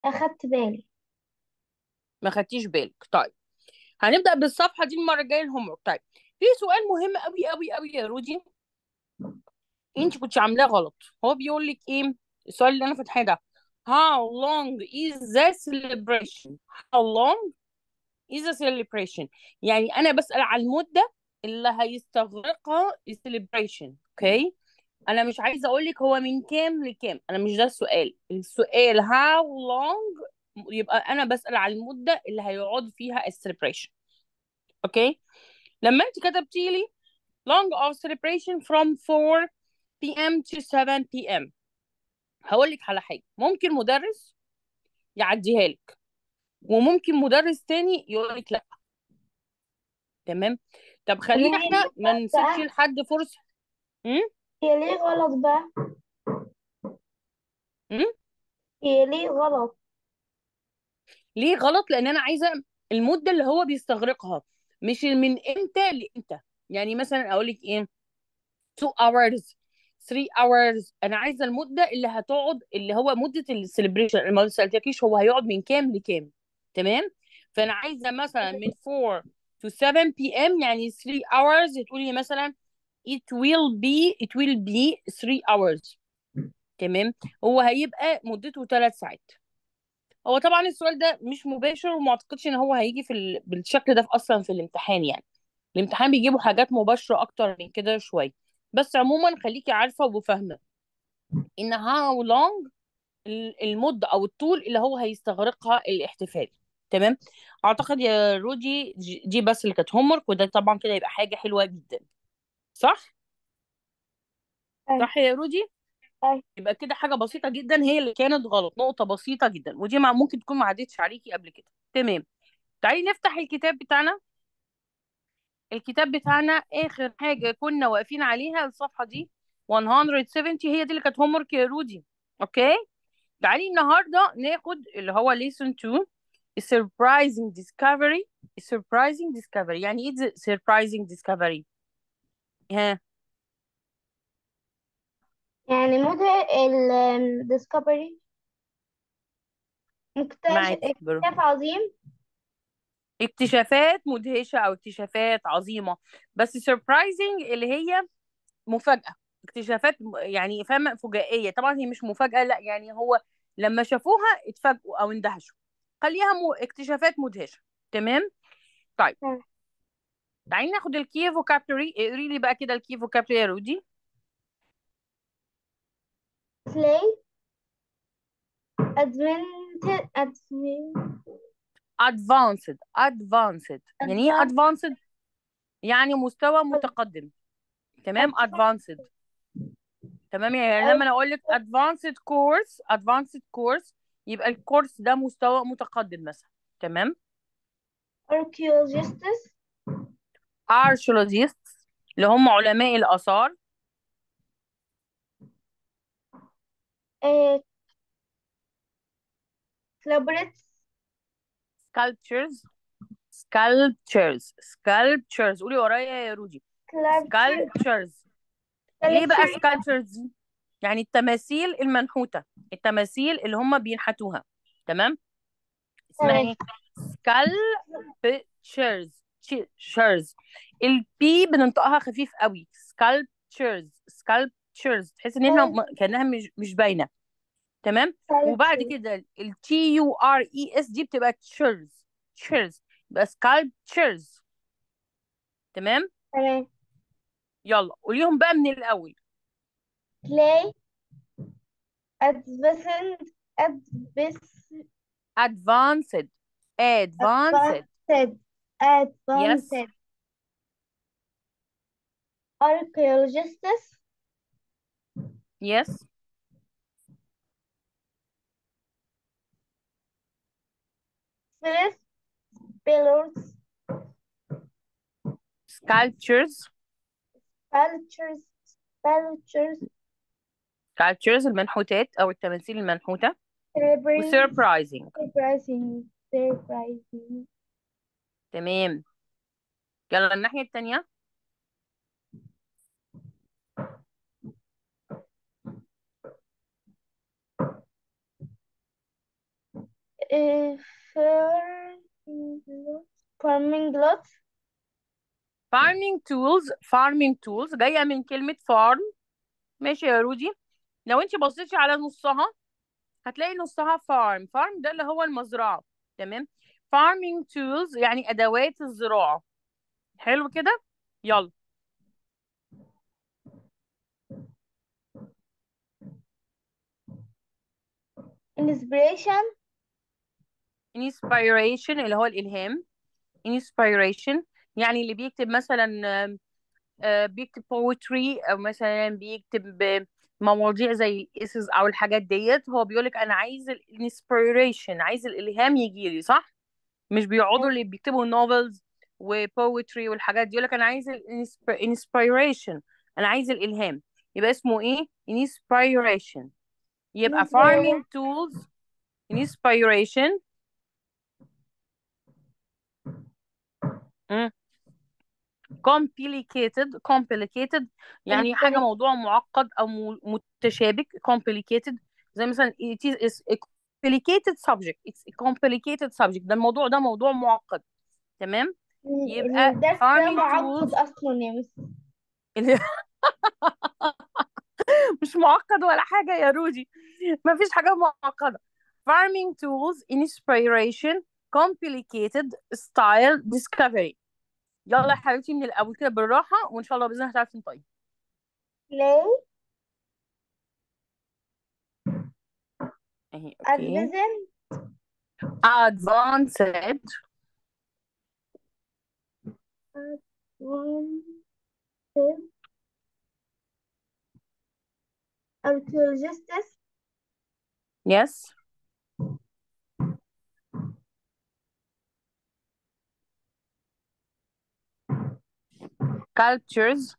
اخدت بالي ما خدتيش بالك طيب هنبدأ بالصفحة دي المرة الجاية الهوم طيب في سؤال مهم قوي قوي قوي يا رودي انت كنت عاملاه غلط هو بيقول لك ايه السؤال اللي انا فاتحاه ده how long is the celebration how long is the celebration يعني انا بسأل على المدة اللي هيستغرقها السليبريشن اوكي انا مش عايزه اقول لك هو من كام لكام انا مش ده السؤال السؤال how long يبقى انا بسأل على المدة اللي هيقعد فيها السليبريشن اوكي لما انت كتبتي لي long of celebration from 4 p.m. to 7 p.m. هقول لك على حاجة ممكن مدرس يعديها لك وممكن مدرس تاني يقول لك لا تمام طب خلينا هي احنا ليه ما غلط نسيبش بقى لحد فرصة امم هي ليه غلط بقى امم هي ليه غلط ليه غلط لان انا عايزة المدة اللي هو بيستغرقها مش من امتى لامتى يعني مثلا اقول لك ايه 2 hours 3 hours انا عايزه المده اللي هتقعد اللي هو مده السليبريشن ما سالتكيش هو هيقعد من كام لكام تمام فانا عايزه مثلا من 4 to 7 p.m. يعني 3 hours تقولي مثلا it will be it will be 3 hours تمام هو هيبقى مدته 3 ساعات هو طبعا السؤال ده مش مباشر وما اعتقدش ان هو هيجي في ال... بالشكل ده في اصلا في الامتحان يعني الامتحان بيجيبوا حاجات مباشرة اكتر من كده شوية بس عموما خليكي عارفة وفاهمة ان how long ال- المدة او الطول اللي هو هيستغرقها الاحتفال تمام اعتقد يا رودي ج- دي بس اللي كانت هومورك وده طبعا كده يبقى حاجة حلوة جدا صح أي صح يا رودي أي يبقى كده حاجة بسيطة جدا هي اللي كانت غلط نقطة بسيطة جدا ودي مع ممكن تكون ما عدتش عليكي قبل كده تمام تعالي نفتح الكتاب بتاعنا الكتاب بتاعنا اخر حاجه كنا واقفين عليها الصفحه دي 170 هي دي اللي كانت هوم ورك يا رودي اوكي تعالي النهارده ناخد اللي هو lesson 2 surprising discovery surprising discovery يعني ايه surprising discovery ها يعني مدة ال discovery مكتشف معاكي برو اكتشاف عظيم اكتشافات مدهشه او اكتشافات عظيمه بس surprising اللي هي مفاجاه اكتشافات م- يعني فاهمه فجائيه طبعا هي مش مفاجاه لا يعني هو لما شافوها اتفاجئوا او اندهشوا خليها م... اكتشافات مدهشه تمام طيب تمام. تعالي ناخد الكي فوكابلري اقري لي بقى كده الكي فوكابلري يا رودي slay advented advent advanced advanced يعني ايه advanced advanced يعني مستوى متقدم تمام advanced تمام يعني لما انا اقول لك advanced course advanced course يبقى الكورس ده مستوى متقدم مثلا تمام archaeologists archaeologists اللي هم علماء الآثار uh, sculptors sculptures sculptures sculptures قولي ورايا يا رودي sculptures sculptures ليه بقى sculptures sculptures دي يعني التماثيل المنحوتة التماثيل اللي هم بينحتوها تمام اسمها تمام ايه sculptures sculptures البي بننطقها خفيف قوي sculptures sculptures تحس ان احنا م- كانها مش مش باينه تمام وبعد sculptures كده ال T U R E S دي بتبقى chairs chairs يبقى sculptures تمام تمام يلا قوليهم بقى من الأول clay advanced advanced advanced advanced advanced yes advanced archaeologists yes Phyllis pillars sculptures sculptures sculptures sculptures المنحوتات أو التماثيل المنحوتة celebrating وsurprising surprising surprising تمام يلا الناحية التانية uh, farming lot farming lot farming tools farming tools جاية من كلمة farm ماشي يا رودي لو انت بصيتي على نصها هتلاقي نصها farm farm ده اللي هو المزرعة تمام farming tools يعني أدوات الزراعة حلو كده يلا inspiration inspiration اللي هو الإلهام inspiration يعني اللي بيكتب مثلا آم، آه، بيكتب poetry أو مثلا بيكتب آه، مواضيع زي essays أو الحاجات ديت هو بيقولك أنا عايز الانسبيريشن عايز الإلهام يجيلي صح؟ مش بيقعدوا اللي بيكتبوا novels وبويتري والحاجات دي يقولك أنا عايز الانسبيريشن أنا عايز الإلهام يبقى اسمه إيه؟ inspiration يبقى farming tools inspiration مم. complicated complicated يعني حاجة موضوع معقد أو م- متشابك complicated زي مثلا it is is a complicated subject it's a complicated subject ده الموضوع ده موضوع معقد تمام يبقى الدرس ده farming معقد tools أصلا يا مس مش معقد ولا حاجة يا رودي ما فيش حاجة معقدة farming tools inspiration complicated style discovery يلا يا حبيبتي من الأول كده بالراحة وإن شاء الله بإذن الله هتعرفي تنطقي play اهي اوكي advanced advanced advanced archaeologists yes cultures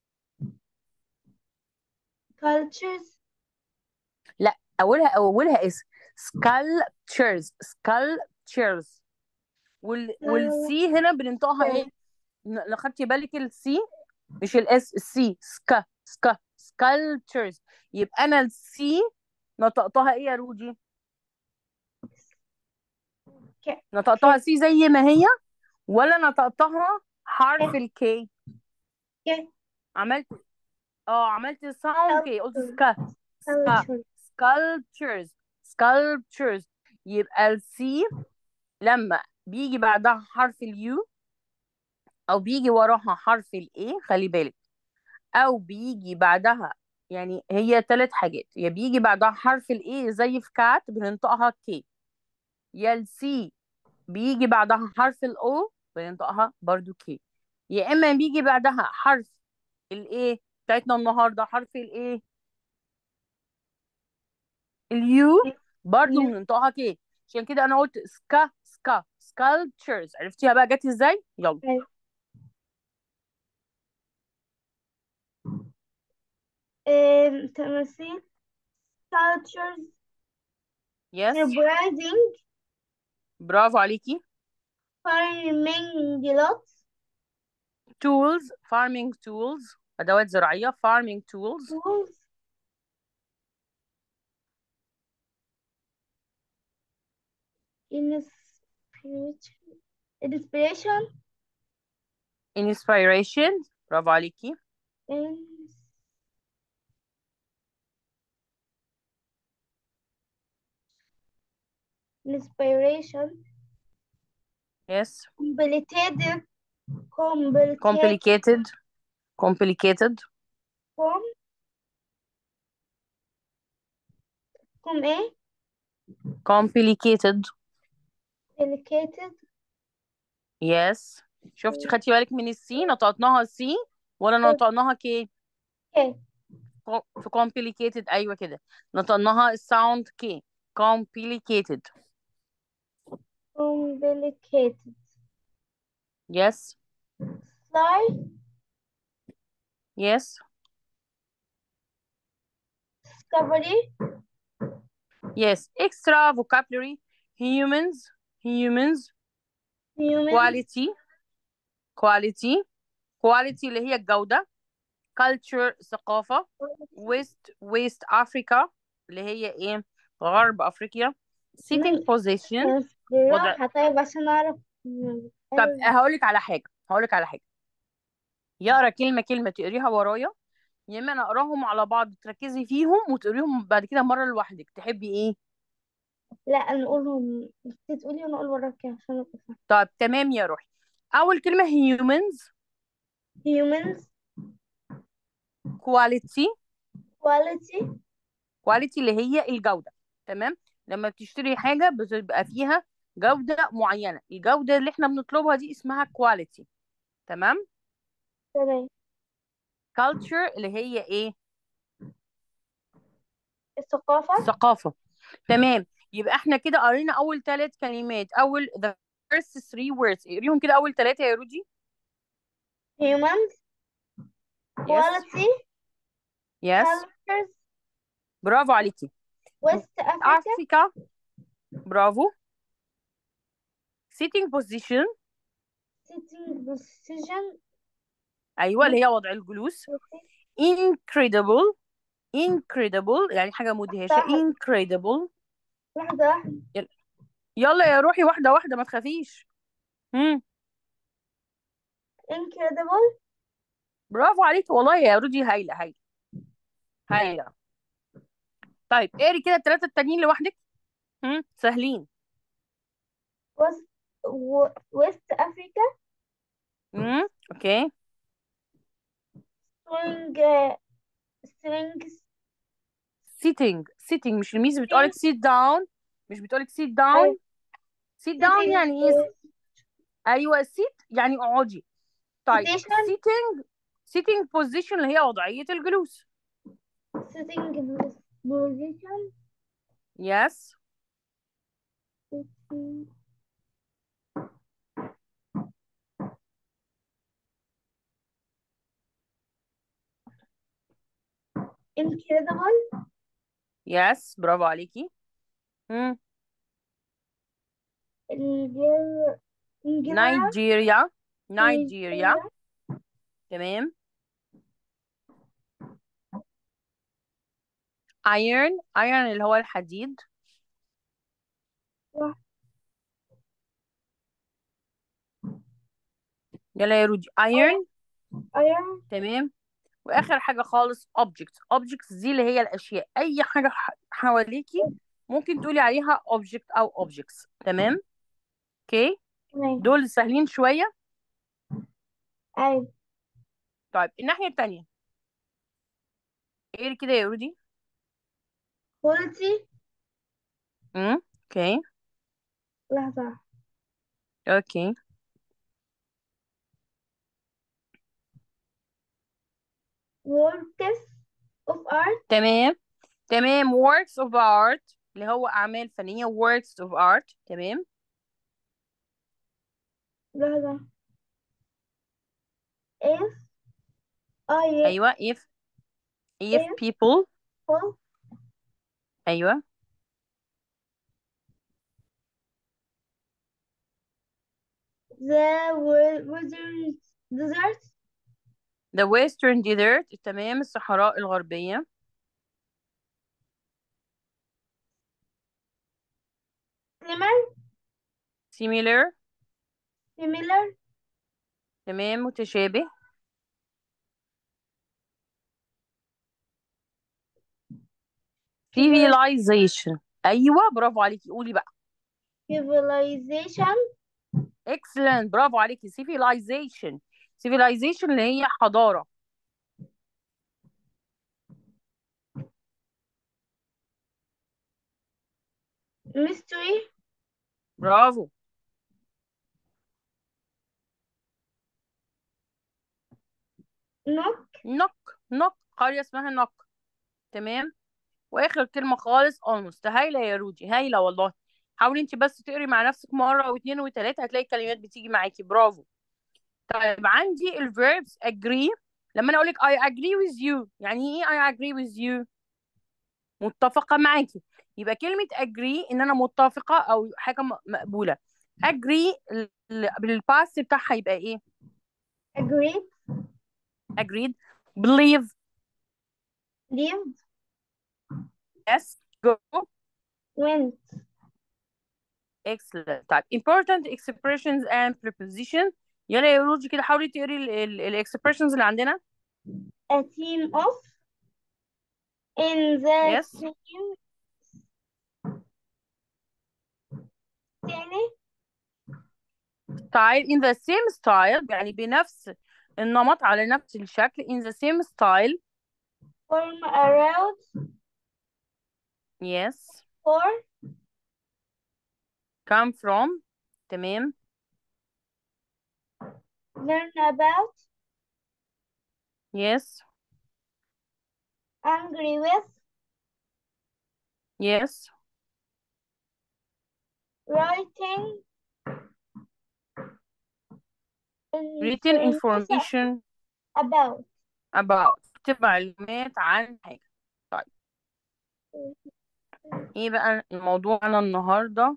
cultures لا أولها أولها اسم sculptures sculptures وال والسي هنا بننطقها ايه ن- لو خدتي بالك السي مش الاس السي سكا سكا sculptures يبقى انا السي نطقتها ايه يا رودي ك- نطقتها سي زي ما هي ولا نطقتها حرف الكي ك- عملت اه عملت ساوند كي قلت سكا سكا cultures sculptures sculptures يبقى السي لما بيجي بعدها حرف اليو او بيجي وراها حرف الاي خلي بالك او بيجي بعدها يعني هي ثلاث حاجات يا بيجي بعدها حرف الاي زي في كات بننطقها كي يا السي بيجي بعدها حرف الاو بننطقها برضو كي يا اما بيجي بعدها حرف الايه بتاعتنا النهارده حرف الايه اليو برضو يو. بننطقها كي عشان كده انا قلت سكا سكا sculptures عرفتيها بقى جت ازاي يلا أيوة. um, تماثيل cultures يس representing برافو عليكي farming lots tools farming tools ادوات زراعيه farming tools tools inspiration inspiration inspiration برافو عليكي ins- inspiration yes complicated complicated complicated complicated com com ايه complicated complicated yes شفتي خدتي بالك من السي نطقناها سي ولا نطقناها كي okay في complicated ايوه كده نطقناها الساوند كي complicated complicated yes fly yes discovery yes extra vocabulary humans humans human quality quality quality اللي هي الجودة culture ثقافة west west Africa اللي هي ايه غرب افريقيا sitting من- position بس بالراحة طيب عشان أعرف طب هقولك على حاجة هقولك على حاجة يقرا كلمة كلمة تقريها ورايا يا اما انا اقراهم على بعض تركزي فيهم وتقريهم بعد كده مرة لوحدك تحبي ايه لا نقولهم انت تقولي ونقول وراك عشان أبقى فاهمة طب تمام يا روحي اول كلمة humans humans quality quality quality اللي هي الجودة تمام لما بتشتري حاجة بتبقى فيها جودة معينة الجودة اللي احنا بنطلبها دي اسمها quality تمام تمام culture اللي هي ايه الثقافة الثقافة تمام يبقى احنا كده قرينا اول ثلاث كلمات اول the first three words اقريهم كده اول ثلاثة يا رودي humans yes quality yes cultures برافو عليكي West Africa افريكا برافو sitting position sitting position ايوه اللي هي وضع الجلوس incredible incredible يعني حاجة مدهشة صح. incredible لحظة واحدة يلا يا روحي واحدة واحدة ما تخافيش امم incredible برافو عليكي والله يا رودي هايلة هايلة هايلة طيب اقري كده الثلاثة التانيين لوحدك امم سهلين West و- West Africa امم اوكي string uh, strings sitting sitting مش الميس بتقولك sit down مش بتقولك sit down أيوة. sit down يعني ايه ايوه sit يعني اقعدي طيب Position. sitting sitting position اللي هي وضعية الجلوس sitting position yes sitting incredible yes برافو عليكي امم الجر إنجلترا نيجيريا نيجيريا تمام iron iron اللي هو الحديد صح. يلا يا رودي iron iron تمام واخر حاجه خالص objects objects دي اللي هي الاشياء اي حاجه ح- حواليكي ممكن تقولي عليها object او objects تمام اوكي تمام دول سهلين شويه أيوة طيب الناحيه التانية ايه كده يا رودي quality امم اوكي لحظة اوكي works of art تمام تمام works of art اللي هو اعمال فنيه works of art تمام لحظة if I ايوه if if If. people full ايوه the wi- wizard desert the western desert تمام الصحراء الغربيه similar similar similar تمام متشابه civilization ايوه برافو عليكي قولي بقى civilization excellent برافو عليكي civilization civilization اللي هي حضاره mystery برافو knock نق نق قريه اسمها نق تمام واخر كلمه خالص almost هايله يا رودي هايله والله حاولي انت بس تقري مع نفسك مره واثنين وثلاثه هتلاقي الكلمات بتيجي معاكي برافو طيب عندي الverbs agree لما انا اقول لك I agree with you يعني ايه I agree with you متفقه معاكي يبقى كلمه agree ان انا متفقه او حاجه م- مقبوله agree ال- ال- بالباست بتاعها يبقى ايه agreed agreed believe lived yes go went excellent طيب important expressions and preposition يلا يا روجي كده حاولي تقري ال ال ال expressions اللي عندنا a team of in the yes team تاني style in the same style يعني بنفس النمط على نفس الشكل in the same style form around yes for come from تمام learn about yes angry with yes writing written information information about about تكتب معلومات عن حاجة طيب ايه بقى موضوعنا النهاردة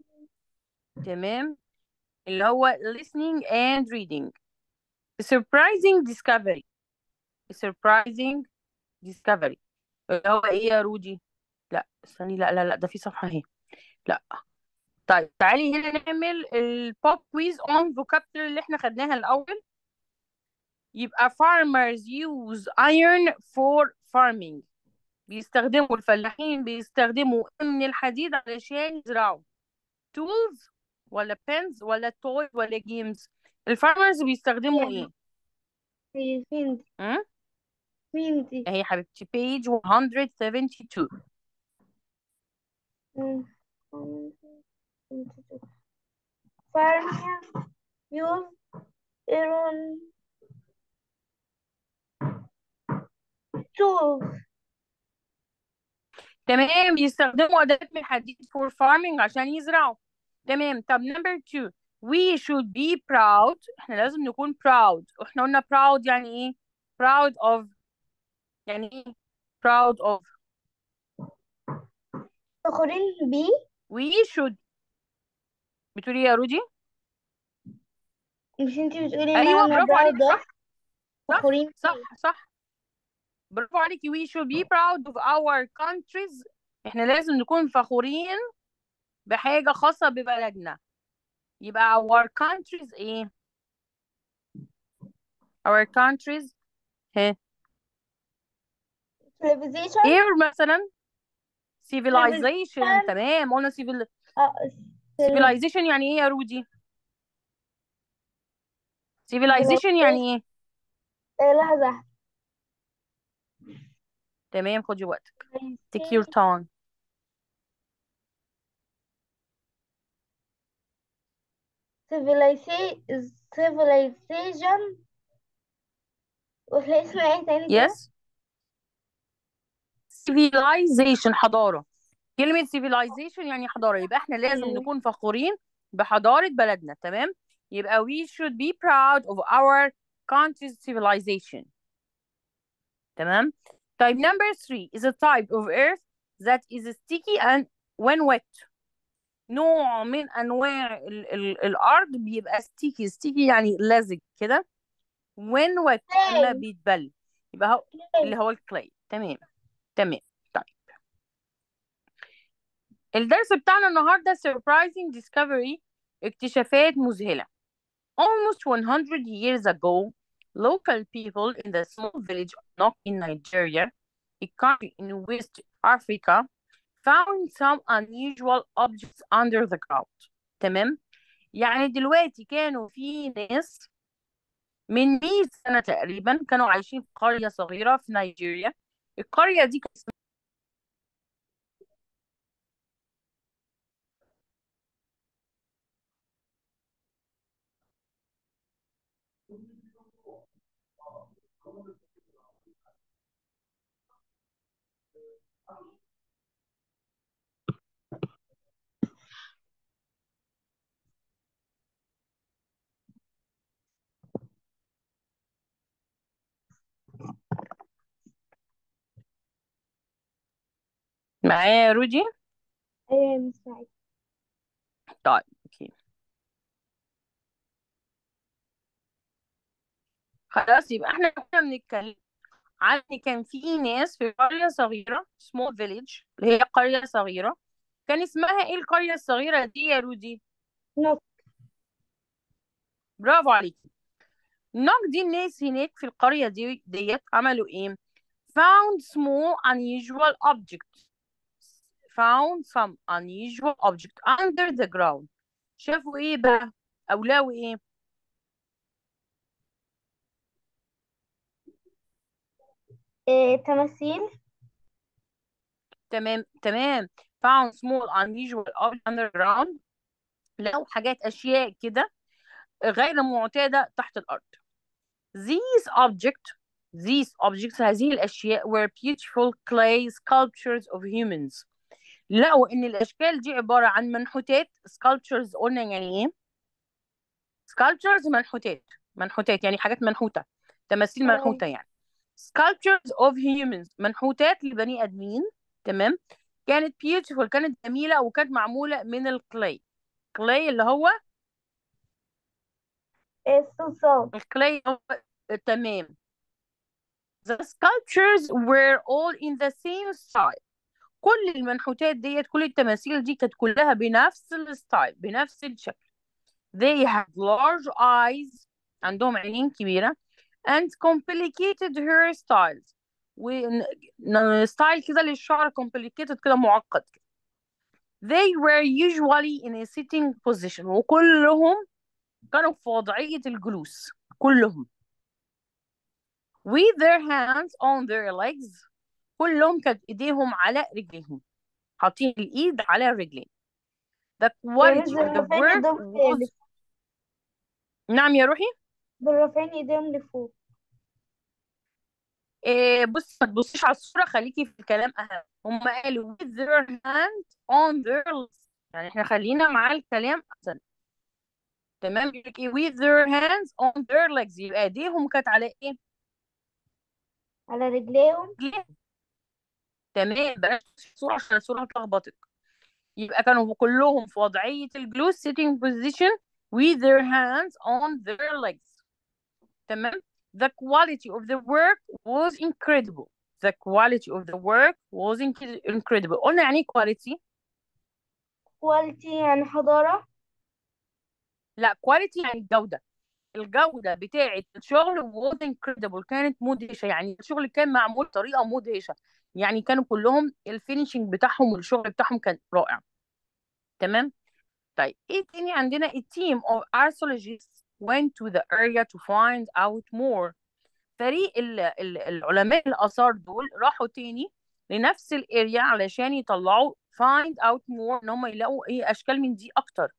تمام اللي هو listening and reading surprising discovery surprising discovery اللي هو ايه يا رودي لا استني لا لا لا ده في صفحة اهي لا طيب تعالي هنا نعمل البوب كويز on vocabulary اللي احنا خدناها الأول يبقى farmers use iron for farming بيستخدموا الفلاحين بيستخدموا من الحديد علشان يزرعوا tools ولا pens ولا toys ولا games الفارمرز بيستخدموا ايه؟ في فين دي م? فين دي اهي يا حبيبتي page 172 farmers use iron tools تمام بيستخدموا أدوات من الحديد for farming عشان يزرعوا تمام طب number two we should be proud احنا لازم نكون proud احنا قلنا proud يعني ايه proud of يعني ايه proud of فخورين بيه we should بتقولي إيه يا رودي مش انتي بتقولي ان ايوه انا برافو عليك براود صح صح فخورين صح بيه صح برافو عليكي we should be proud of our countries احنا لازم نكون فخورين بحاجة خاصة ببلدنا يبقى our countries ايه our countries ها civilization ايه مثلا civilization تمام قلنا civil اه civilization يعني ايه يا رودي civilization يعني ايه آه، لحظة تمام خدي وقتك take your time civilization civilization ولا اسمها ايه تاني كده yes civilization حضارة كلمة civilization يعني حضارة يبقى احنا لازم مم. نكون فخورين بحضارة بلدنا تمام يبقى we should be proud of our country's civilization تمام طيب number three is a type of earth that is sticky and when wet نوع من انواع ال ال الارض بيبقى sticky sticky يعني لزج كده when wet لما clay بيتبل يبقى هو اللي clay هو الكلاي تمام تمام طيب الدرس بتاعنا النهارده surprising discovery اكتشافات مذهلة almost 100 years ago local people in the small village of Nok in Nigeria a country in West Africa found some unusual objects under the ground تمام يعني دلوقتي كانوا في ناس من 100 سنة تقريبا كانوا عايشين في قرية صغيرة في نيجيريا القرية دي كانت اسمها معايا يا رودي ايوه يا مس سعيد طيب اوكي خلاص يبقى احنا كنا بنتكلم عن إن كان في ناس في قرية صغيرة small village اللي هي قرية صغيرة كان اسمها ايه القرية الصغيرة دي يا رودي نوك برافو عليكي نوك دي الناس هناك في القرية دي ديت عملوا ايه found small unusual objects found some unusual object under the ground شافوا ايه بقى او لقوا ايه إيه تماثيل تمام تمام found small unusual object underground لقوا حاجات اشياء كده غير معتادة تحت الارض these objects these objects هذه الاشياء were beautiful clay sculptures of humans لقوا ان الاشكال دي عبارة عن منحوتات sculptures قلنا يعني ايه sculptures منحوتات منحوتات يعني حاجات منحوتة تماثيل تمام منحوتة يعني sculptures of humans منحوتات لبني ادمين تمام كانت beautiful كانت جميلة وكانت معمولة من الكلاي كلاي اللي هو إيه الصلصال الكلاي هو تمام the sculptures were all in the same style كل المنحوتات ديت كل التماثيل دي كانت كلها بنفس الستايل بنفس الشكل they had large eyes عندهم عينين كبيرة and complicated hairstyles وستايل كده للشعر complicated كده معقد كده they were usually in a sitting position وكلهم كانوا في وضعية الجلوس كلهم with their hands on their legs كلهم كانت ايديهم على رجليهم حاطين الايد على الرجلين the يا quality مس of the دول رافعين work ايديهم was نعم يا روحي دول رافعين ايديهم لفوق إيه بص ما تبصيش على الصورة خليكي في الكلام أهم هم قالوا with their hands on their legs يعني احنا خلينا مع الكلام أحسن تمام يقول لك ايه with their hands on their legs يبقى ايديهم كانت على ايه؟ على رجليهم رجليهم تمام بلاش الصورة عشان الصورة هتلخبطك يبقى كانوا كلهم في وضعية الجلوس sitting position with their hands on their legs تمام the quality of the work was incredible the quality of the work was inc- incredible قلنا يعني ايه quality كواليتي يعني حضارة لا quality يعني الجودة الجودة بتاعة الشغل was incredible كانت مدهشة يعني الشغل كان معمول بطريقة مدهشة يعني كانوا كلهم الفينيشنج بتاعهم والشغل بتاعهم كان رائع تمام طيب ايه تاني عندنا a team of archaeologists went to the area to find out more فريق ال ال العلماء الآثار دول راحوا تاني لنفس الاريا علشان يطلعوا find out more ان هم يلاقوا ايه اشكال من دي اكتر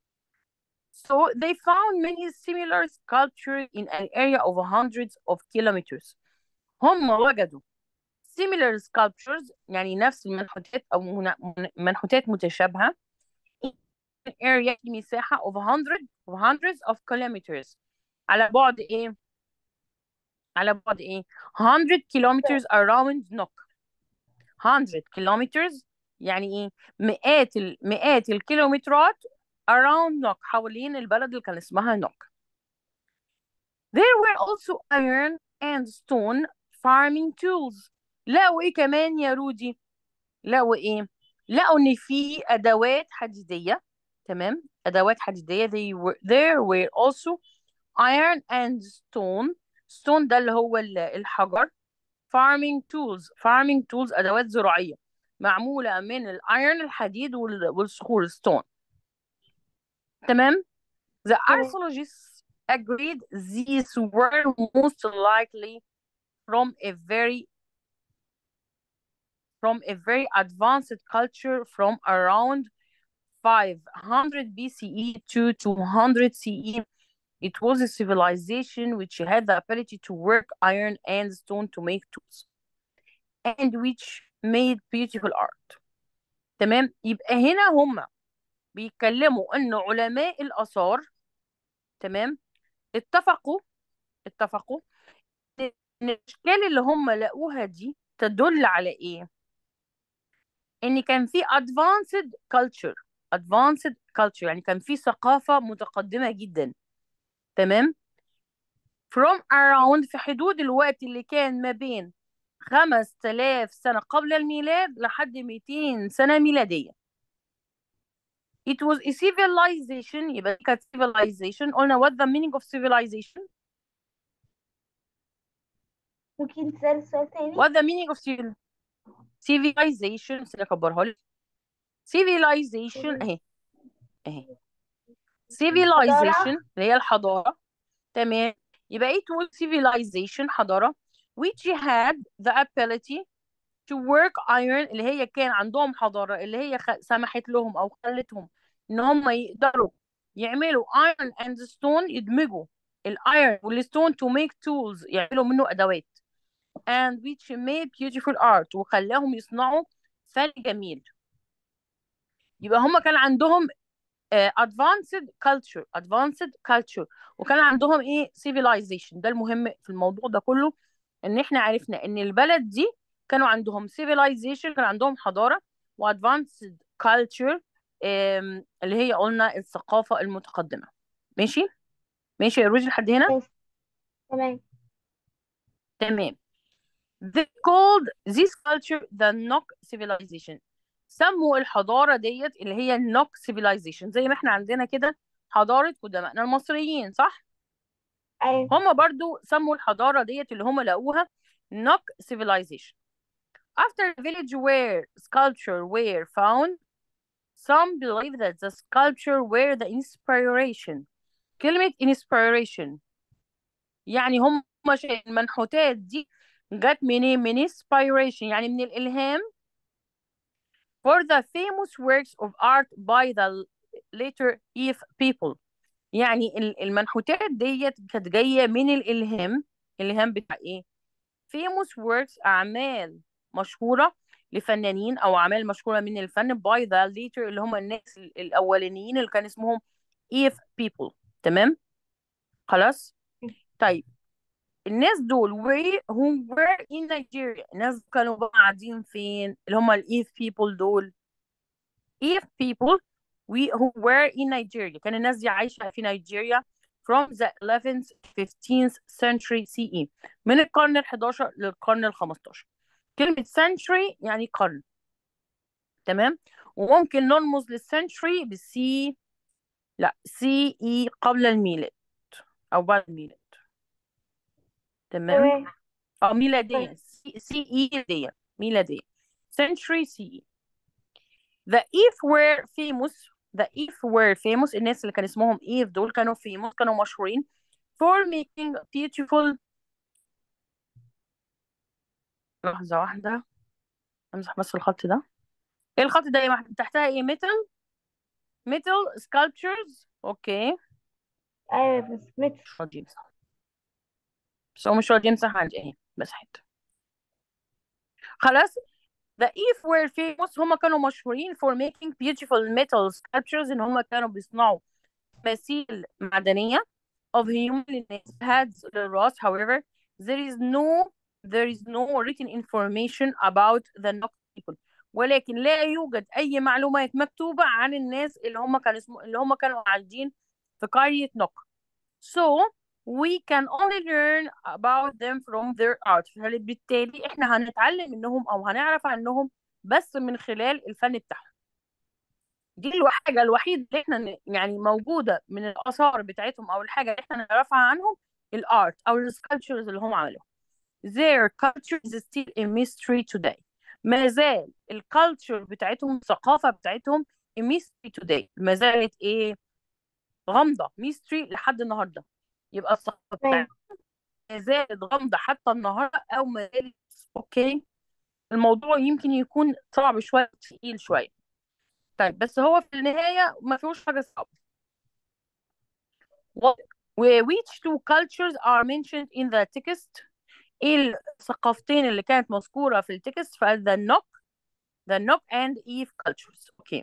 So they found many similar sculptures in an area of hundreds of kilometers. هم وجدوا similar sculptures يعني نفس المنحوتات أو من- من- منحوتات متشابهة in an area في مساحة of hundred of hundreds of kilometers على بعد إيه؟ على بعد إيه؟ 100 kilometers around Nook 100 kilometers يعني إيه؟ مئات ال... مئات الكيلومترات around Nook حوالين البلد اللي كان اسمها نوك. There were also iron and stone farming tools. لقوا ايه كمان يا رودي؟ لقوا ايه؟ لقوا ان في ادوات حديدية تمام؟ ادوات حديدية they were there were also iron and stone stone ده اللي هو ال- الحجر farming tools farming tools ادوات زراعية معمولة من الايرن الحديد وال- والصخور stone تمام؟ The تمام archaeologists agreed these were most likely from a very from a very advanced culture from around 500 BCE to 200 CE. It was a civilization which had the ability to work iron and stone to make tools and which made beautiful art. تمام يبقى هنا هم بيتكلموا ان علماء الآثار تمام اتفقوا اتفقوا ان الاشكال اللي هم لقوها دي تدل على ايه ان كان في advanced culture advanced culture يعني كان في ثقافة متقدمة جدا تمام from around في حدود الوقت اللي كان ما بين 5000 سنة قبل الميلاد لحد 200 سنة ميلادية it was a civilization يبقى دي كانت civilization قلنا what the meaning of civilization ممكن تسأل السؤال تاني what the meaning of civil civilization بس اكبرها لك civilization اهي اهي civilization اللي هي الحضارة تمام يبقى it was civilization حضارة which had the ability to work iron اللي هي كان عندهم حضارة اللي هي خ... سمحت لهم أو خلتهم إن هم يقدروا يعملوا iron and stone يدمجوا الايرون والستون to make tools يعملوا منه أدوات and which made beautiful art وخلاهم يصنعوا فن جميل يبقى هم كان عندهم uh, advanced culture advanced culture وكان عندهم ايه civilization ده المهم في الموضوع ده كله ان احنا عرفنا ان البلد دي كانوا عندهم civilization كان عندهم حضارة و advanced culture um, اللي هي قلنا الثقافة المتقدمة ماشي ماشي يا روجي لحد هنا ماشي تمام تمام they called this culture the Nok civilization سموا الحضارة ديت اللي هي النوك civilization زي ما احنا عندنا كده حضارة قدمائنا المصريين صح؟ أيوة هم برضو سموا الحضارة ديت اللي هم لقوها نوك civilization after the village where sculpture were found some believe that the sculpture were the inspiration كلمة inspiration يعني هم شايفين المنحوتات دي جت منين من inspiration يعني من الإلهام for the famous works of art by the later Eve people يعني ال- المنحوتات ديت كانت جاية من الإلهام الإلهام بتاع إيه؟ famous works أعمال مشهورة لفنانين أو أعمال مشهورة من الفن by the later اللي هم الناس ال- الأولانيين اللي كان اسمهم Eve people تمام؟ خلاص؟ طيب الناس دول were who were in Nigeria الناس كانوا بقى قاعدين فين اللي هم الإيف people دول If people we who were in Nigeria كان الناس دي عايشة في نيجيريا from the 11th 15th century CE من القرن ال 11 للقرن ال 15 كلمة century يعني قرن تمام وممكن نرمز للسنشري بالسي لا سي اي قبل الميلاد او بعد الميلاد تمام تمام او ميلاديا سي سي اي دي ميلادية century CE the if were famous the if were famous الناس اللي كان اسمهم if دول كانوا famous كانوا مشهورين for making beautiful لحظة واحدة امسح بس الخط ده ايه الخط ده يا محمد تحتها ايه metal metal sculptures اوكي أيوة بس متر مش راضي يمسح بس هو مش راضي يمسح عندي اهي مسحت خلاص The if were famous هم كانوا مشهورين for making beautiful metal sculptures ان هم كانوا بيصنعوا تماثيل معدنية of human للناس heads للراس however there is no there is no written information about the Nok people ولكن لا يوجد أي معلومات مكتوبة عن الناس اللي هم كانوا اسمه اللي هم كانوا عايشين في قرية نوك so we can only learn about them from their art فبالتالي احنا هنتعلم منهم او هنعرف عنهم بس من خلال الفن بتاعهم دي الحاجة الوحيدة اللي احنا ن- يعني موجودة من الآثار بتاعتهم أو الحاجة اللي احنا نعرفها عنهم الارت أو السكالتشرز اللي هم عملوها their culture is still a mystery today ما زال الكالتشر بتاعتهم الثقافة بتاعتهم a mystery today ما زالت ايه غامضة mystery لحد النهاردة يبقى الثقافة تمام بتاعتهم ما زالت غامضة حتى النهاردة أو ما زالت اوكي الموضوع يمكن يكون صعب شوية تقيل شوية طيب بس هو في النهاية ما فيهوش حاجة صعبة What- which two cultures are mentioned in the text ايه الثقافتين اللي كانت مذكورة في التكست فقال the Nok the Nok and Eve cultures اوكي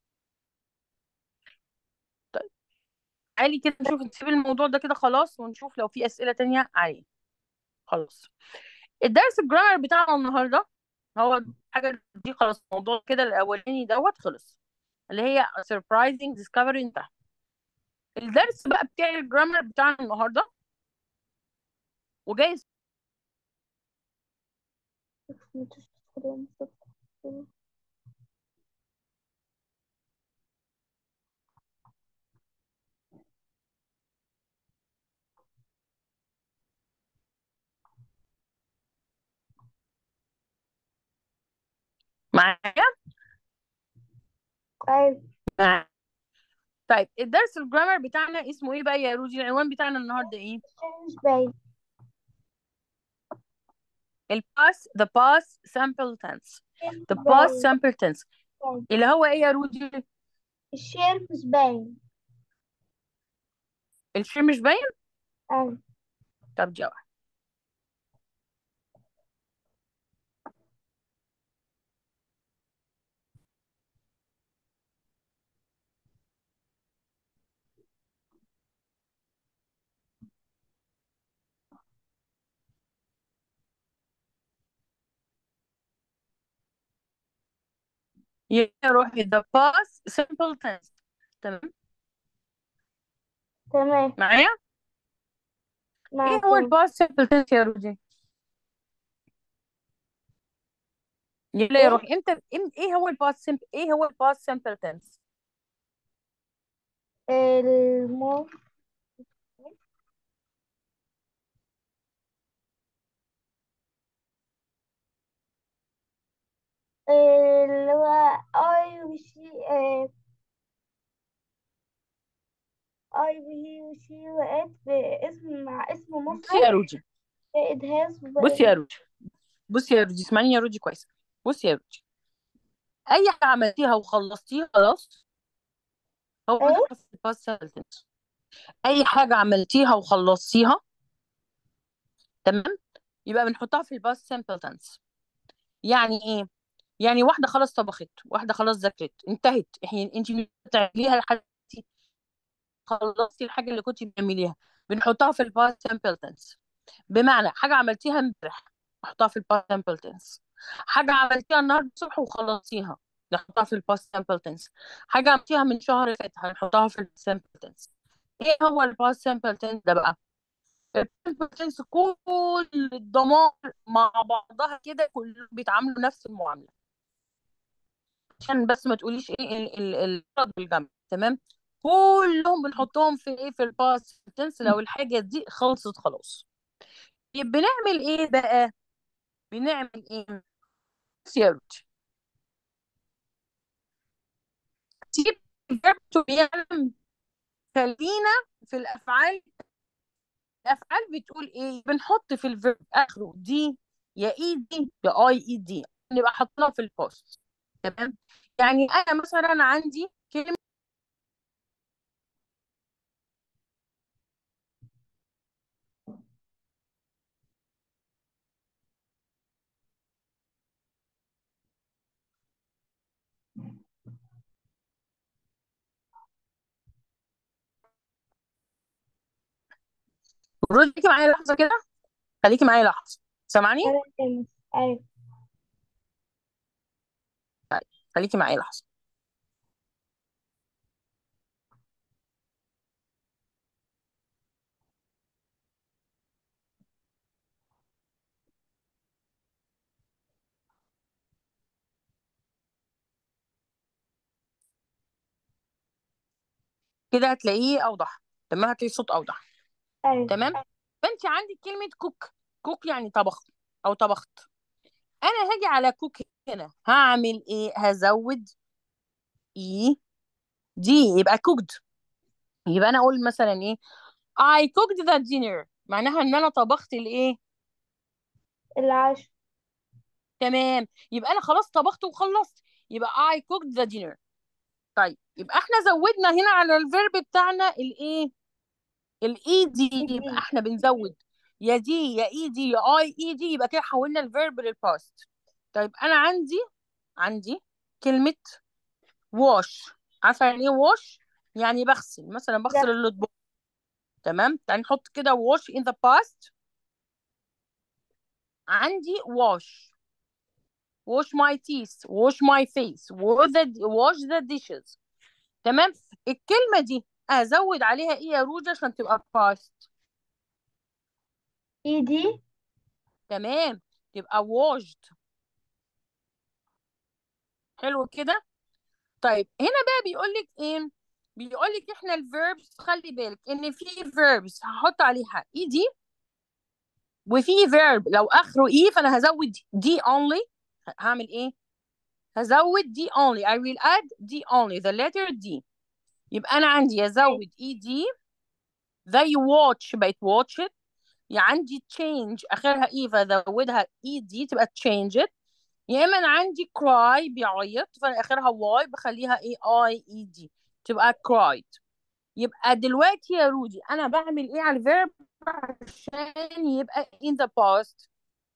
طيب تعالي كده نشوف نسيب الموضوع ده كده خلاص ونشوف لو في أسئلة تانية عليه خلاص الدرس الجرامر بتاعنا النهاردة هو حاجة دي خلاص الموضوع كده الأولاني دوت خلص اللي هي surprising discovery انتهى الدرس بقى بتاع الجرامر بتاعنا النهاردة وجاي معايا أيوة معايا. طيب الدرس الجرامر بتاعنا اسمه ايه بقى يا روجي العنوان بتاعنا النهارده ايه الشيء مش باين الباس the past simple tense الشيء the مش past باين simple tense باين. اللي هو ايه يا روجي الشيء مش باين الشيء مش باين أيوة طب دي واحدة. يا روحي the past simple tense تمام تمام معايا ايه معاك هو تمام الباست simple tense يا روجي يلا يا إيه روحي امتى إم- ايه هو الباست simple ايه هو الباست simple tense المو اللي هو I وشي آه، I وهي وشي وإت باسم مع اسم بصي يا مفرد روجي it has بصي يا روجي بصي يا روجي اسمعني يا روجي كويس بصي يا روجي اي حاجه عملتيها وخلصتيها خلاص هو ده ايه الباست simple tense اي حاجه عملتيها وخلصتيها تمام يبقى بنحطها في الباست simple tense يعني ايه يعني واحده خلاص طبخت واحده خلاص ذاكرت انتهت احنا انت بتعمليها لحد خلصتي الحاجه اللي كنت بتعمليها بنحطها في الباست simple tense بمعنى حاجه عملتيها امبارح نحطها في الباست simple tense حاجه عملتيها النهارده الصبح وخلصتيها نحطها في الباست simple tense حاجه عملتيها من شهر فات هنحطها في الباست simple tense ايه هو الباست simple tense ده بقى الباست simple tense كل الضمائر مع بعضها كده كلهم بيتعاملوا نفس المعامله عشان بس ما تقوليش ايه ال- ال- الغلط بالجمع تمام كلهم بنحطهم في ايه في الباست تنس لو الحاجه دي خلصت خلاص يبقى بنعمل ايه بقى بنعمل ايه سيرش سيب الفيرب تو بيعمل خلينا في الافعال الافعال بتقول ايه بنحط في الفيرب اخره دي يا اي دي يا اي اي دي نبقى حاطينها في البوست تمام يعني انا مثلا عندي كلمه خليكي معايا لحظه كده خليكي معايا لحظه سامعني تمام أيوة طيب خليكي معايا لحظه كده هتلاقيه اوضح تمام هتلاقي الصوت اوضح أيوة تمام فانت عندك كلمه كوك كوك يعني طبخ او طبخت انا هاجي على كوك هنا هعمل ايه هزود اي دي يبقى كوكد يبقى انا اقول مثلا ايه I cooked the dinner معناها ان انا طبخت الايه العشر تمام يبقى انا خلاص طبخت وخلصت يبقى I cooked the dinner طيب يبقى احنا زودنا هنا على الفيرب بتاعنا الايه الاي دي يبقى دي احنا بنزود يا دي يا اي دي يا اي اي دي يبقى كده حولنا الفيرب للباست طيب انا عندي عندي كلمة wash عارفة يعني ايه wash يعني بغسل مثلا بغسل ده الاطباق تمام يعني نحط كده wash in the past عندي wash wash my teeth wash my face wash the, wash the dishes تمام الكلمة دي ازود عليها ايه يا روجا عشان تبقى past إيدي تمام تبقى washed حلو كده طيب هنا بقى بيقول لك ايه بيقول لك احنا الفيربس خلي بالك ان في فيربس هحط عليها اي دي وفي فيرب لو اخره اي فانا هزود دي اونلي هعمل ايه هزود دي only I will add D only the letter D يبقى أنا عندي أزود ED زي watch بقت watch it يعني عندي change آخرها E فأزودها ED تبقى change it يا إما أنا عندي cry بيعيط فآخرها Y بخليها ايه I E D تبقى cried يبقى دلوقتي يا رودي أنا بعمل إيه على الفيرب عشان يبقى in the past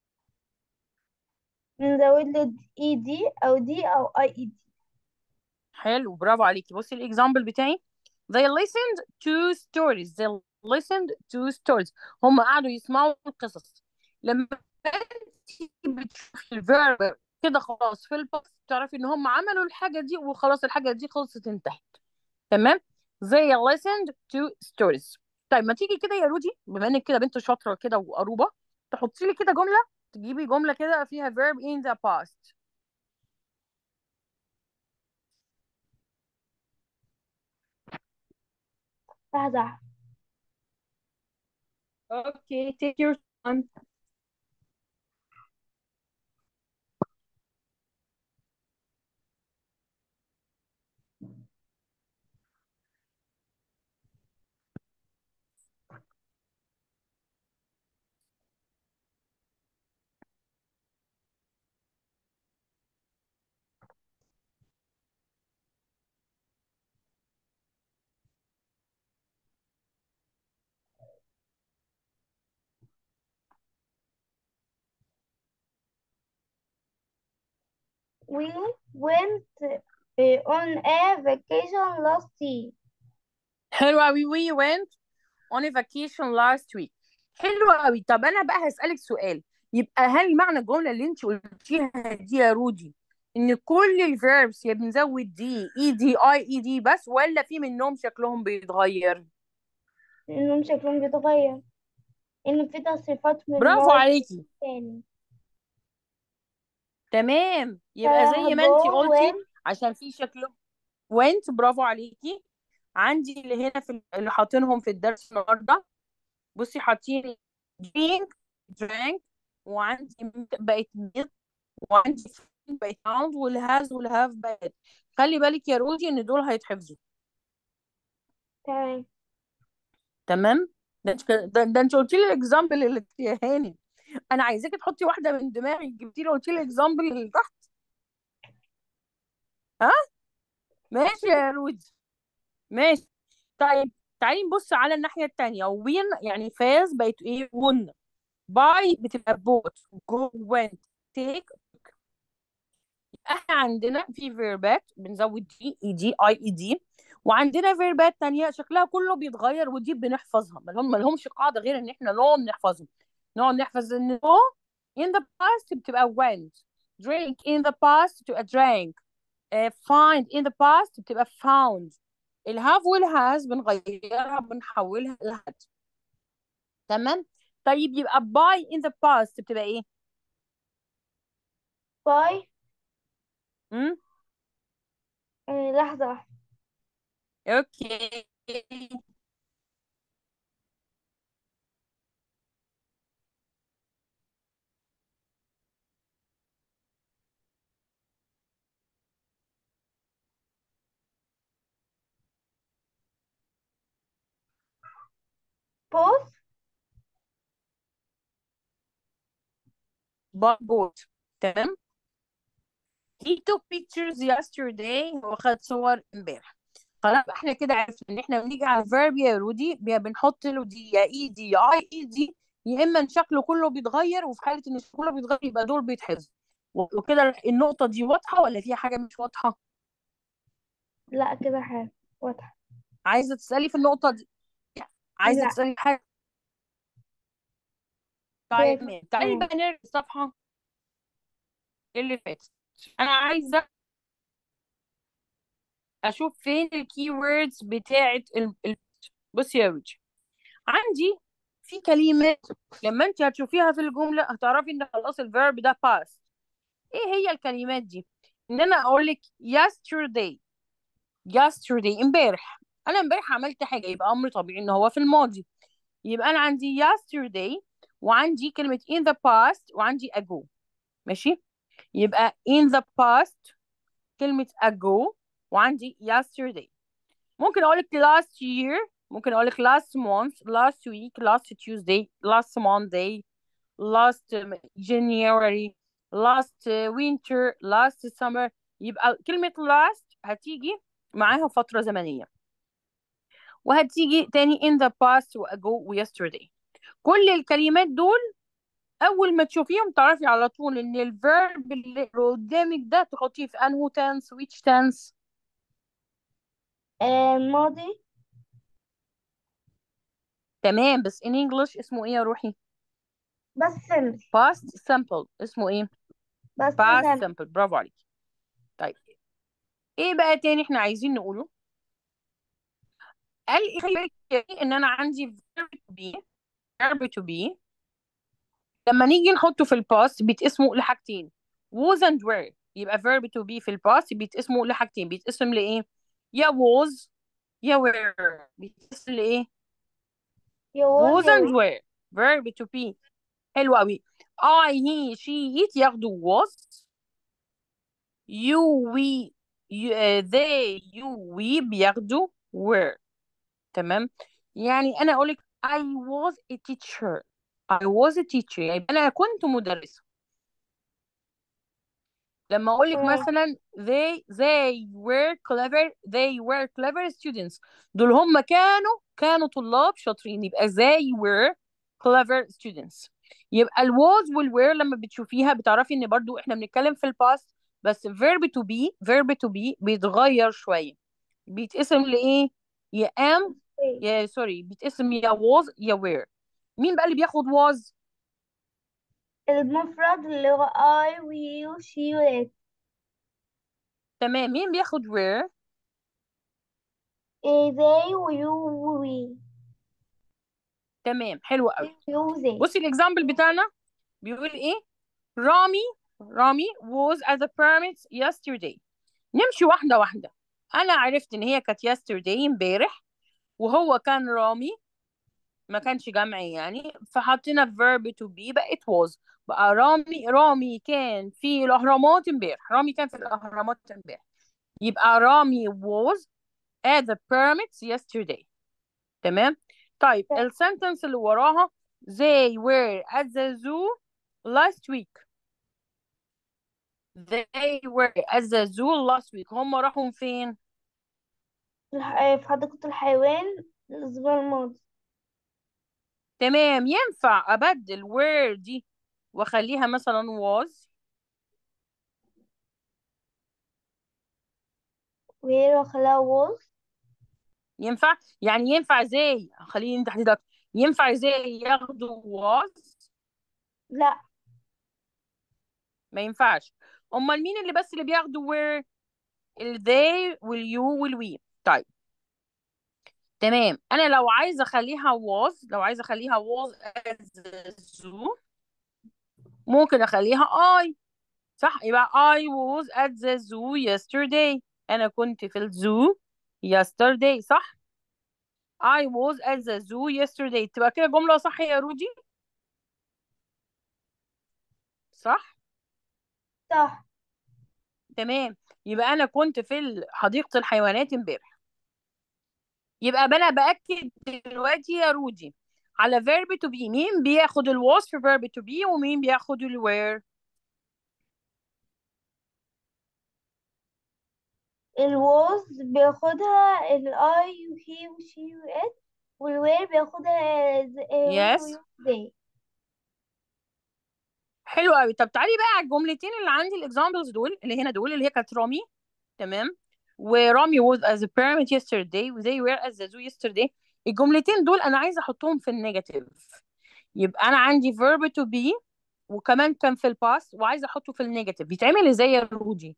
بنزود له اي دي او دي او اي اي دي حلو برافو عليكي بصي الاكزامبل بتاعي they listened to stories they listened to stories هم قعدوا يسمعوا القصص لما انت بتشوفي الفيرب كده خلاص في البوكس تعرفي ان هم عملوا الحاجه دي وخلاص الحاجه دي خلصت انتهت تمام they listened to stories طيب ما تيجي كده يا رودي بما انك كده بنت شاطره كده وقروبه تحطي لي كده جمله تجيبي جمله كده فيها verb in the past لحظة okay take your time we went uh, on a vacation last year حلو قوي we went on a vacation last week حلو قوي طب انا بقى هسألك سؤال يبقى هل معنى الجملة اللي انت قلتيها دي يا رودي ان كل الفيربس يا بنزود دي اي دي اي اي دي بس ولا في منهم شكلهم بيتغير لأنهم شكلهم بيتغير إن في تصريفات من برافو نوع عليكي تاني تمام يبقى زي ما انت go قلتي went عشان في شكلهم went برافو عليكي عندي اللي هنا في اللي حاطينهم في الدرس النهارده بصي حاطين drink drank وعندي بقت meal وعندي found بقت found والهاز والهاف بقت خلي بالك يا رودي ان دول هيتحفظوا تمام تمام ده انت ده, ده انت قلتي لي الاكزامبل اللي يا هاني انا عايزاكي تحطي واحده من دماغك جبتي لي قلتي لي الاكزامبل اللي تحت ها ماشي يا رودي ماشي طيب تعالي نبص على الناحيه التانيه وين يعني فاز بقت ايه ون باي بتبقى بوت جو went تيك احنا عندنا في فيربات بنزود دي اي دي اي اي دي وعندنا فيربات تانية شكلها كله بيتغير ودي بنحفظها مالهم مالهمش قاعدة غير ان احنا نقعد نحفظهم نقعد نحفظ ان go in the past بتبقى went drink in the past بتبقى drank uh, find in the past بتبقى found الهاف والهاز بنغيرها بنحولها لهاد تمام طيب يبقى buy in the past بتبقى ايه؟ باي امم آه، لحظة واحدة اوكي both بوت تمام he took pictures yesterday هو خد صور امبارح خلاص احنا كده عرفنا ان احنا بنيجي على الفيرب يا رودي يا بنحط له دي يا اي دي يا اي اي دي يا اما ان شكله كله بيتغير وفي حاله ان شكله كله بيتغير يبقى دول بيتحفظوا و- وكده النقطه دي واضحه ولا فيها حاجه مش واضحه لا كده حاجة واضحة عايزه تسالي في النقطه دي عايزه لا تسالي في حاجه كده طيب تمام تعالي تمام بقى نرجع الصفحه اللي فاتت انا عايزه اشوف فين الكي ووردز بتاعه ال... ال... بصي يا رودي عندي في كلمات لما انت هتشوفيها في الجمله هتعرفي ان خلاص الفيرب ده past ايه هي الكلمات دي ان انا اقول لك yesterday yesterday امبارح انا امبارح عملت حاجه يبقى امر طبيعي ان هو في الماضي يبقى انا عندي yesterday وعندي كلمه in the past وعندي ago ماشي يبقى in the past كلمة ago وعندي yesterday ممكن اقول لك last year ممكن اقول لك last month last week last Tuesday last Monday last January last winter last summer يبقى كلمة last هتيجي معاها فترة زمنية وهتيجي تاني in the past و ago و yesterday كل الكلمات دول أول ما تشوفيهم تعرفي على طول إن الفيرب اللي قدامك ده تحطيه في أنهو tense which tense آه ماضي تمام بس in English اسمه إيه يا روحي بس سمبل past simple اسمه إيه بس past سمبل simple برافو عليك طيب إيه بقى تاني إحنا عايزين نقوله قال إيه خلي بالك يا بني إن أنا عندي verb to be verb to be لما نيجي نحطه في الباست بيتقسموا لحاجتين was and were يبقى verb to be في الباست بيتقسموا لحاجتين بيتقسم لإيه يا was يا were بيتقسم لإيه was يوز and were verb to be حلو قوي I he she it ياخدوا was you we you, uh, they you we بياخدوا were تمام يعني أنا أقولك I was a teacher I was a teacher يعني أنا كنت مدرسة لما اقول لك تمام مثلا they they were clever they were clever students دول هم كانوا كانوا طلاب شاطرين يبقى they were clever students يبقى ال was وال were لما بتشوفيها بتعرفي ان برضو احنا بنتكلم في الباست بس verb to be verb to be بيتغير شوية بيتقسم لإيه يا am يا سوري بيتقسم يا was يا were مين بقى اللي بياخد was المفرد اللي هو I we you she و it تمام مين بياخد were إيه they و you و we تمام حلو قوي you و they بصي الاكزامبل بتاعنا بيقول ايه رامي رامي was at the pyramids yesterday نمشي واحدة واحدة أنا عرفت إن هي كانت yesterday امبارح وهو كان رامي ما كانش جمعي يعني فحطينا verb to be بقى it was بقى رامي رامي كان في الأهرامات امبارح رامي كان في الأهرامات امبارح يبقى رامي was at the pyramids yesterday تمام طيب السنتنس اللي وراها they were at the zoo last week they were at the zoo last week هم راحوا فين الح- في حديقة الحيوان الأسبوع الماضي تمام ينفع أبدل were دي وأخليها مثلا was وهي وخلاها was ينفع يعني ينفع زي خليني تحت ده ينفع زي ياخدوا was لا ما ينفعش امال مين اللي بس اللي بياخدوا were ال they وال you وال we طيب تمام انا لو عايزه اخليها was لو عايزه اخليها was at the zoo ممكن اخليها I صح يبقى I was at the zoo yesterday انا كنت في الزو yesterday صح I was at the zoo yesterday تبقى كده جملة صح يا رودي صح صح تمام يبقى انا كنت في حديقة الحيوانات امبارح يبقى انا باكد دلوقتي يا رودي على verb to be مين بياخد ال was في verb to be ومين بياخد ال were الوز بياخدها ال I و he و she و it والوير بياخدها ز- آه، yes we و you و they حلو قوي طب تعالي بقى على الجملتين اللي عندي الاكزامبلز دول اللي هنا دول اللي هي كانت رامي تمام ورامي was as a parent yesterday و they were at the zoo yesterday الجملتين دول انا عايزه احطهم في النيجاتيف يبقى انا عندي verb to be وكمان كان في الباست وعايزه احطه في النيجاتيف بيتعمل ازاي يا رودي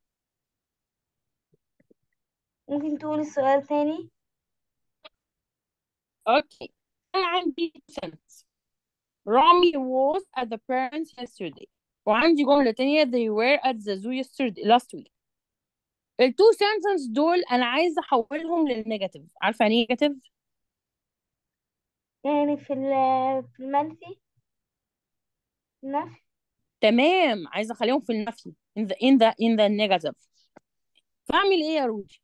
ممكن تقولي السؤال تاني اوكي انا عندي sentence رامي was at the parents yesterday وعندي جمله تانية they were at the zoo yesterday last week التو sentences دول انا عايزه احولهم للنيجاتيف عارفه يعني ايه نيجاتيف يعني في ال- في المنفي النفي تمام عايزه اخليهم في النفي in the in the in the negative فاعمل ايه يا رودي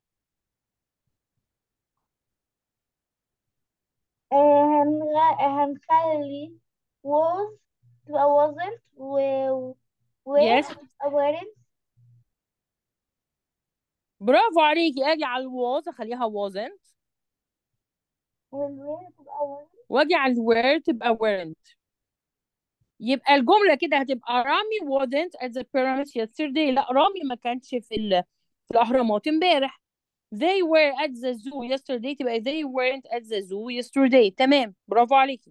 آه، هنغ... هنخلي was تبقى wasn't و were يس تبقى weren't برافو عليكي اجي على الواز اخليها wasn't وال were تبقى weren't واجي على الوير تبقى weren't يبقى الجملة كده هتبقى رامي wasn't at the pyramids yesterday لا رامي ما كانش في ال... في الأهرامات امبارح they were at the zoo yesterday تبقى they weren't at the zoo yesterday تمام برافو عليكي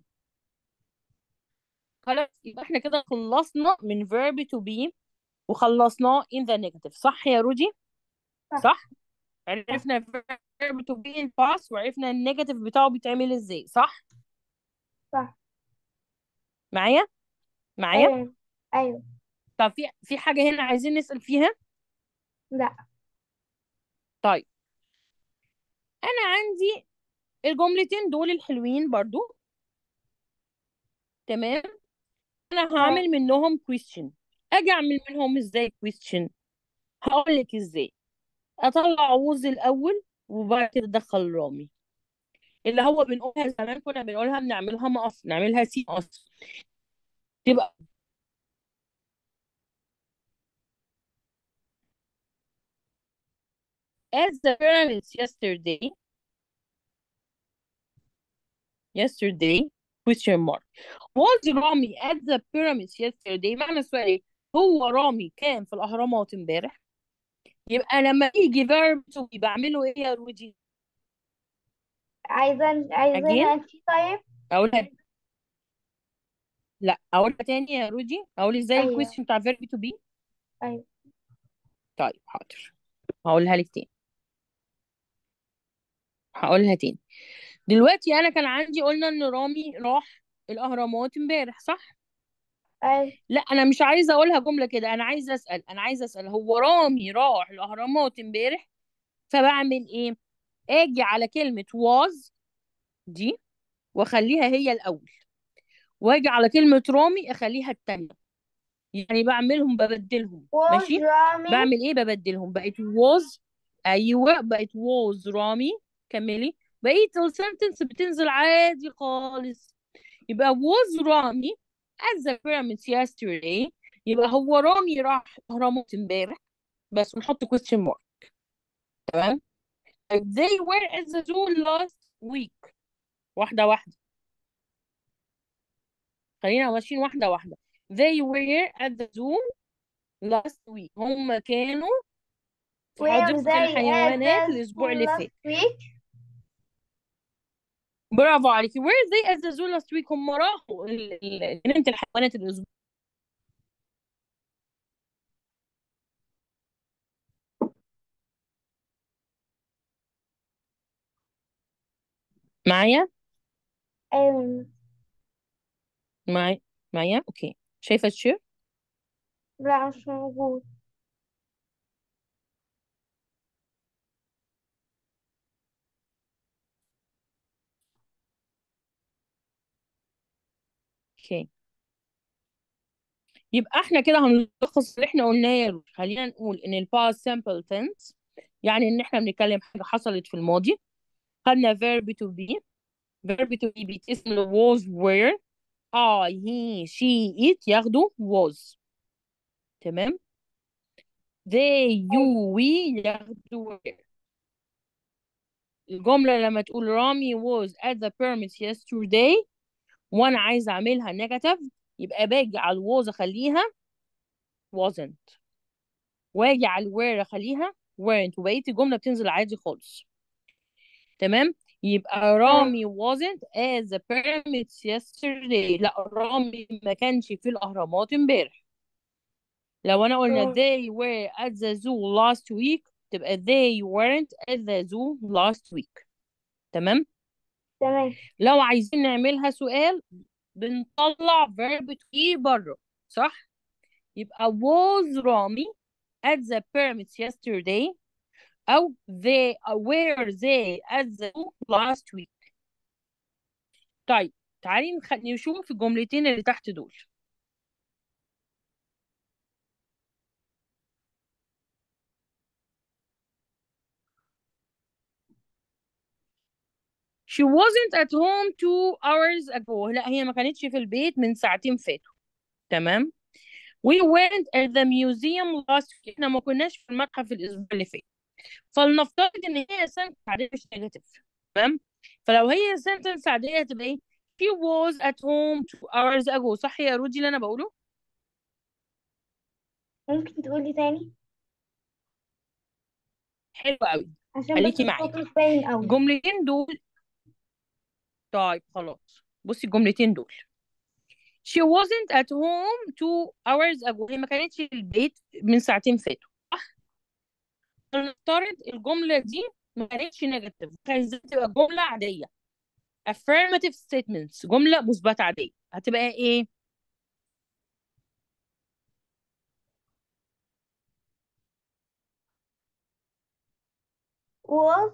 خلاص يبقى احنا كده خلصنا من verb to be وخلصناه in the negative صح يا رودي صح صح عرفنا verb to be in past وعرفنا النيجاتيف بتاعه بيتعمل ازاي صح صح معايا معايا ايوه ايوه طب في في حاجة هنا عايزين نسأل فيها لا طيب انا عندي الجملتين دول الحلوين برضو تمام انا اه هعمل منهم question اجي اعمل منهم ازاي question هقول لك ازاي اطلع ووز الاول وبعد كده ادخل رامي اللي هو بنقولها زمان كنا بنقولها بنعملها مقص نعملها سي مقص تبقى as the pyramids yesterday yesterday question mark was رامي at the pyramids yesterday معنى السؤال ايه هو رامي كان في الاهرامات امبارح يبقى لما يجي verb to be بعمله ايه يا رودي عايزة again عايزاها انتي طيب اقولها لا اقولها تاني يا رودي اقول ازاي ايوه الكويستشن بتاع verb to be ايوه طيب حاضر هقولها لك تاني هقولها تاني دلوقتي انا كان عندي قلنا ان رامي راح الاهرامات امبارح صح ايوه لا انا مش عايزه اقولها جمله كده انا عايزه اسال انا عايزه اسال هو رامي راح الاهرامات امبارح فبعمل ايه اجي على كلمه was دي واخليها هي الاول واجي على كلمه رامي اخليها التانية يعني بعملهم ببدلهم was ماشي رامي بعمل ايه ببدلهم بقت was ايوه بقت was رامي كملي بقيت السنتنس بتنزل عادي خالص يبقى was رامي at the pyramids yesterday يبقى هو رامي راح اهرامات امبارح بس ونحط question mark تمام they were at the zoo last week واحدة واحدة خلينا ماشيين واحدة واحدة they were at the zoo last week هم كانوا في were حديقة they at الحيوانات the الأسبوع school اللي last فات week برافو عليكي were they at the zoo last week هم راحوا ال- ال- جنينة الحيوانات الأسبوع معايا ايوه معايا معايا اوكي شايفة الشير لا مش موجود اوكي يبقى احنا كده هنلخص اللي احنا قلناه يا روح خلينا نقول ان الباست سامبل tense يعني ان احنا بنتكلم حاجة حصلت في الماضي خدنا verb to be verb to be بيتقسم ل was were I he she it ياخدوا was تمام they you ايوه we ياخدوا were الجملة لما تقول رامي was at the pyramids yesterday وانا عايزة اعملها negative يبقى باجي على was اخليها wasn't واجي على were اخليها weren't وبقية الجملة بتنزل عادي خالص تمام يبقى ايوه رامي wasn't at the pyramids yesterday لا رامي ما كانش في الأهرامات امبارح لو أنا قلنا أيوة. they were at the zoo last week تبقى they weren't at the zoo last week تمام تمام لو عايزين نعملها سؤال بنطلع verb to be بره صح يبقى was رامي at the pyramids yesterday أو they were they at the zoo last week طيب تعالي نخ... نشوف الجملتين اللي تحت دول she wasn't at home two hours ago لا هي ما كانتش في البيت من ساعتين فاتوا تمام we went at the museum last week احنا ما كناش في المتحف الاسبوع اللي فات فلنفترض ان هي سنتنس عاديه مش نيجاتيف تمام فلو هي سنتنس عاديه هتبقى ايه she was at home two hours ago صح يا رودي اللي انا بقوله ممكن تقولي تاني حلو قوي عشان خليكي بس معايا الصوت مش باين قوي الجملتين دول طيب خلاص بصي الجملتين دول she wasn't at home two hours ago هي ما كانتش في البيت من ساعتين فاتوا صح نفترض الجملة دي ما كانتش نيجاتيف عايزة تبقى جملة عادية affirmative statements جملة مثبتة عادية هتبقى ايه was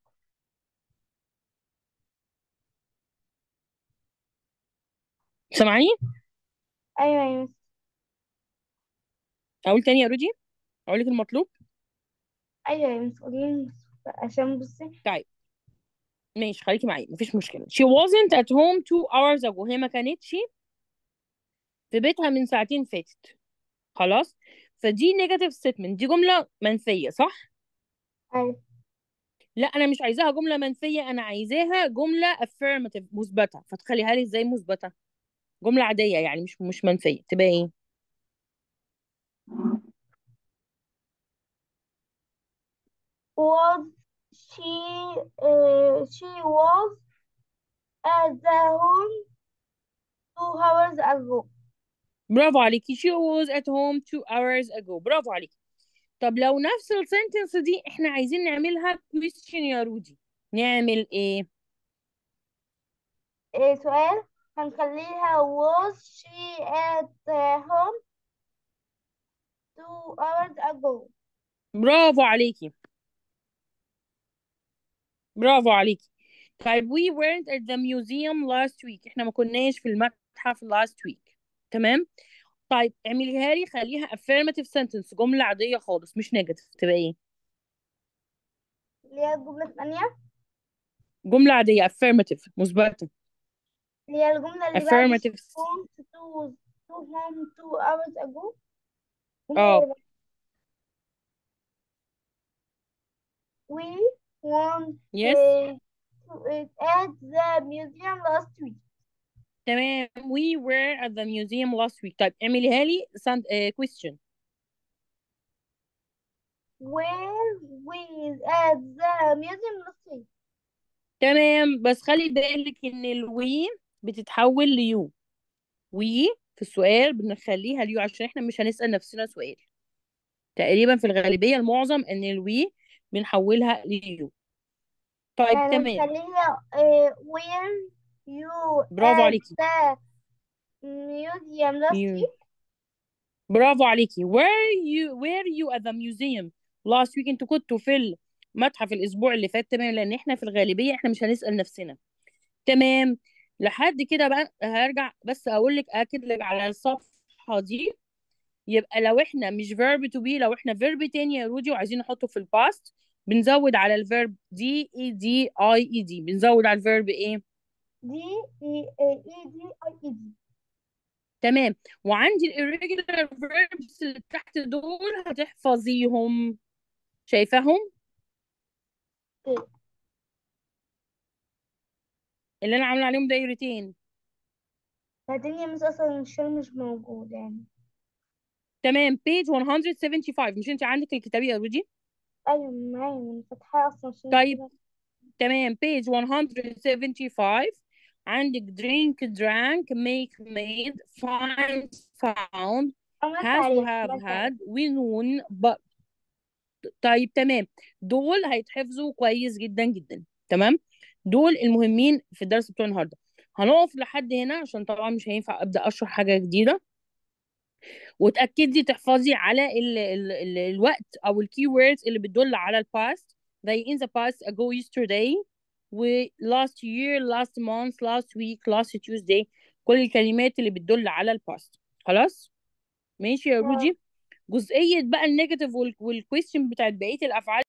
سامعاني ايوه ايوه اقول تاني يا رودي اقول لك المطلوب ايوه ايوه بس قولي عشان بصي طيب ماشي خليكي معايا مفيش مشكلة she wasn't at home two hours ago هي ما كانتش في بيتها من ساعتين فاتت خلاص فدي نيجاتيف ستيتمنت دي جملة منفية صح ايوه لا انا مش عايزاها جملة منفية انا عايزاها جملة affirmative مثبتة فتخليها لي ازاي مثبتة جملة عادية يعني مش مش منفية تبقى ايه was she uh, she was at the home two hours ago برافو عليكي she was at home two hours ago برافو عليكي طب لو نفس السنتنس دي احنا عايزين نعملها question يا رودي نعمل ايه إيه سؤال هنخليها was she at the home two hours ago برافو عليكي برافو عليكي طيب we weren't at the museum last week احنا ما كناش في المتحف last week تمام طيب اعمليها لي خليها affirmative sentence جملة عادية خالص مش negative تبقى ايه اللي هي الجملة الثانية جملة عادية affirmative مثبتة اللي هي الجملة اللي بعد affirmative home to to to home two hours ago الجملة اه اللي بعد we want yes uh, to it at the museum last week تمام we were at the museum last week طيب اعمليها لي sent- uh, question where we at the museum last week تمام بس خلي بالك ان الوي بتتحول ليو وي في السؤال بنخليها ليو عشان احنا مش هنسأل نفسنا سؤال تقريبا في الغالبية المعظم ان الوي بنحولها ليو طيب يعني تمام نخليها uh, where you برافو at عليكي the museum last يو week برافو عليكي where you where you at the museum last week انتوا كنتوا في المتحف الاسبوع اللي فات تمام لان احنا في الغالبية احنا مش هنسأل نفسنا تمام لحد كده بقى هرجع بس اقول لك اكد لك على الصفحة دي يبقى لو احنا مش verb to be لو احنا verb تاني يا رودي وعايزين نحطه في الباست بنزود على الفيرب دي اي دي اي اي دي بنزود على الفيرب ايه دي اي اي دي اي اي دي تمام وعندي الirregular verbs اللي تحت دول هتحفظيهم شايفاهم اوكي اللي انا عامله عليهم دايرتين بعدين يا مس اصلا الشغل مش موجود يعني تمام page 175 مش انت عندك الكتاب يا رودي ايوه معايا انا فاتحاه اصلا عشان طيب كده تمام page 175 عندك drink drank make made find found عملت has عليه وhave عملت عليه had ونون but طيب تمام دول هيتحفظوا كويس جدا جدا تمام دول المهمين في الدرس بتوع النهارده هنقف لحد هنا عشان طبعا مش هينفع ابدا اشرح حاجه جديده وتاكدي تحفظي على ال ال ال الوقت او الكي ووردز اللي بتدل على الباست زي in the past ago yesterday و last year last month last week last Tuesday كل الكلمات اللي بتدل على الباست خلاص ماشي يا اه روجي جزئيه بقى النيجاتيف والكويستشن بتاعت بقيه الافعال